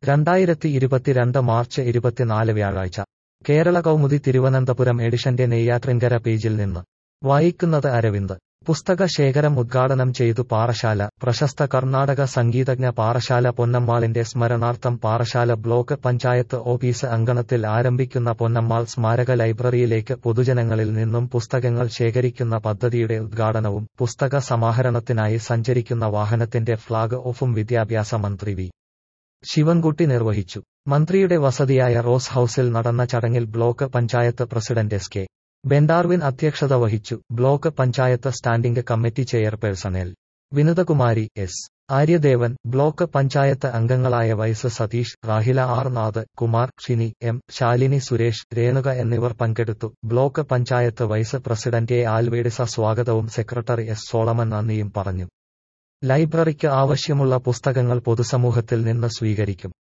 രണ്ടായിരത്തി ഇരുപത്തിരണ്ട് മാർച്ച് ഇരുപത്തിനാല് വ്യാഴാഴ്ച കേരള കൗമുദി തിരുവനന്തപുരം എഡിഷന്റെ നെയ്യാറ്റിൻകര പേജിൽ നിന്ന് വായിക്കുന്നത് അരവിന്ദ് പുസ്തക ശേഖരം ഉദ്ഘാടനം ചെയ്തു പാറശാല പ്രശസ്ത കർണാടക സംഗീതജ്ഞ പാറശാല പൊന്നമ്മാളിന്റെ സ്മരണാർത്ഥം പാറശാല ബ്ലോക്ക് പഞ്ചായത്ത് ഓഫീസ് അങ്കണത്തിൽ ആരംഭിക്കുന്ന പൊന്നമ്മാൾ സ്മാരക ലൈബ്രറിയിലേക്ക് പൊതുജനങ്ങളിൽ നിന്നും പുസ്തകങ്ങൾ ശേഖരിക്കുന്ന പദ്ധതിയുടെ ഉദ്ഘാടനവും പുസ്തക സമാഹരണത്തിനായി സഞ്ചരിക്കുന്ന വാഹനത്തിന്റെ ഫ്ളാഗ് ഓഫും വിദ്യാഭ്യാസ മന്ത്രി വി ശിവൻകുട്ടി നിർവഹിച്ചു മന്ത്രിയുടെ വസതിയായ റോസ് ഹൌസിൽ നടന്ന ചടങ്ങിൽ block panchayat president S K Bendarwin അധ്യക്ഷത വഹിച്ചു block panchayat standing committee chairperson L Vinuthakumari S Aryadevan block panchayat അംഗങ്ങളായ vice Satheesh Rahila R Nath Kumar Shini M Shalini Suresh Renuka എന്നിവർ പങ്കെടുത്തു block panchayat vice president A Alvedisa സ്വാഗതവും സെക്രട്ടറി എസ് സോളമൻ നന്ദിയും പറഞ്ഞു ലൈബ്രറിക്ക് ആവശ്യമുള്ള പുസ്തകങ്ങൾ പൊതുസമൂഹത്തിൽ നിന്ന് സ്വീകരിക്കും